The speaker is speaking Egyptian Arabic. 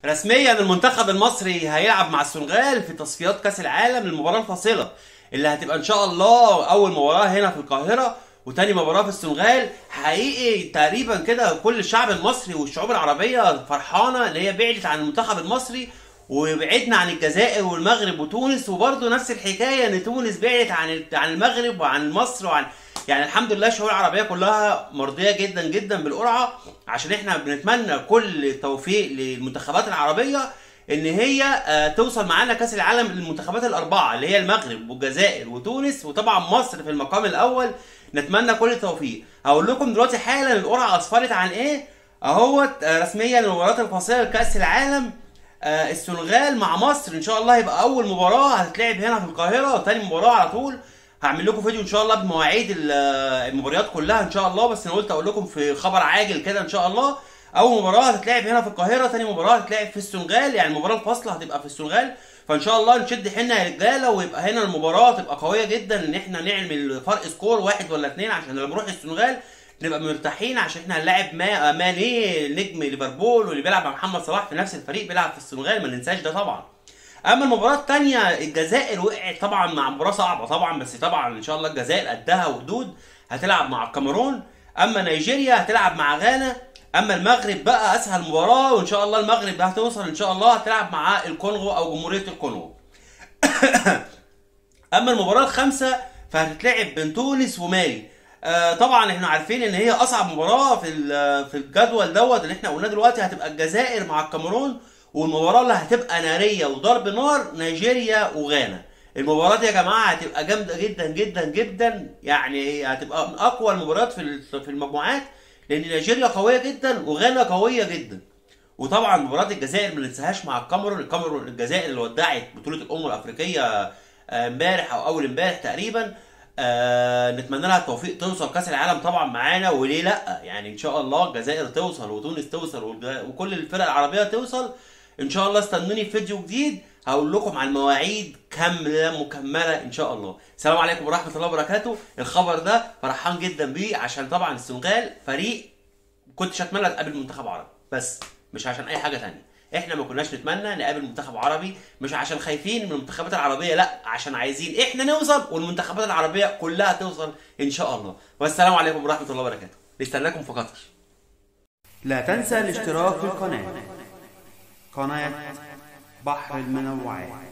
رسميا المنتخب المصري هيلعب مع السنغال في تصفيات كاس العالم للمباراه الفاصله اللي هتبقى ان شاء الله اول مباراه هنا في القاهره وتاني مباراه في السنغال حقيقي تقريبا كده كل الشعب المصري والشعوب العربيه فرحانه اللي هي بعدت عن المنتخب المصري وبعدنا عن الجزائر والمغرب وتونس وبرضه نفس الحكايه ان تونس بعدت عن عن المغرب وعن مصر وعن يعني الحمد لله الشعوب العربيه كلها مرضيه جدا جدا بالقرعه عشان احنا بنتمنى كل التوفيق للمنتخبات العربيه ان هي آه، توصل معانا كاس العالم للمنتخبات الاربعه اللي هي المغرب والجزائر وتونس وطبعا مصر في المقام الاول نتمنى كل التوفيق هقول لكم دلوقتي حالا القرعه اسفرت عن ايه اهوت آه، رسميا المباراه الفاصله لكاس العالم آه، السنغال مع مصر ان شاء الله هيبقى اول مباراه هتتلعب هنا في القاهره وتاني مباراه على طول هعمل لكم فيديو ان شاء الله بمواعيد ال- المباريات كلها ان شاء الله بس انا قلت اقول لكم في خبر عاجل كده ان شاء الله اول مباراه هتتلعب هنا في القاهره تاني مباراه هتتلعب في السنغال يعني المباراه الفاصله هتبقى في السنغال فان شاء الله نشد حيلنا يا رجاله ويبقى هنا المباراه تبقى قويه جدا ان احنا نعمل فرق سكور واحد ولا اتنين عشان لما نروح السنغال نبقى مرتاحين عشان احنا هنلاعب ما ماني نجم ليفربول واللي بيلعب مع محمد صلاح في نفس الفريق بيلعب في السنغال ما ننساش ده طبعا اما المباراه الثانيه الجزائر وقعت طبعا مع مباراه صعبه طبعا بس طبعا ان شاء الله الجزائر قدها وحدود هتلعب مع الكاميرون اما نيجيريا هتلعب مع غانا اما المغرب بقى اسهل مباراه وان شاء الله المغرب هتوصل ان شاء الله هتلعب مع الكونغو او جمهوريه الكونغو اما المباراه الخامسه فهتتلعب بين تونس ومالي آه طبعا احنا عارفين ان هي اصعب مباراه في ال- في الجدول دوت اللي احنا قلناه دلوقتي هتبقى الجزائر مع الكاميرون والمباراه اللي هتبقى ناريه وضرب نار نيجيريا وغانا المباراه دي يا جماعه هتبقى جامده جدا جدا جدا يعني هتبقى من اقوى المباريات في ال- في المجموعات لان نيجيريا قويه جدا وغانا قويه جدا وطبعا مباراه الجزائر ما ننساهاش مع الكاميرون الكاميرون الجزائر اللي ودعت بطوله الامم الافريقيه آه، امبارح او اول امبارح تقريبا آه نتمنى لها التوفيق توصل كاس العالم طبعا معانا وليه لا يعني ان شاء الله الجزائر توصل وتونس توصل والج- وكل الفرق العربيه توصل ان شاء الله استنوني في فيديو جديد هقول لكم عن المواعيد كامله مكمله ان شاء الله السلام عليكم ورحمه الله وبركاته الخبر ده فرحان جدا بيه عشان طبعا السنغال فريق كنتش اتمنى تقابل منتخب عربي بس مش عشان اي حاجه تانية احنا ما كناش نتمنى نقابل منتخب عربي مش عشان خايفين من المنتخبات العربيه لا عشان عايزين احنا نوصل والمنتخبات العربيه كلها توصل ان شاء الله والسلام عليكم ورحمه الله وبركاته نستناكم في قطر لا تنسى الاشتراك في القناة قناة بحر المنوعات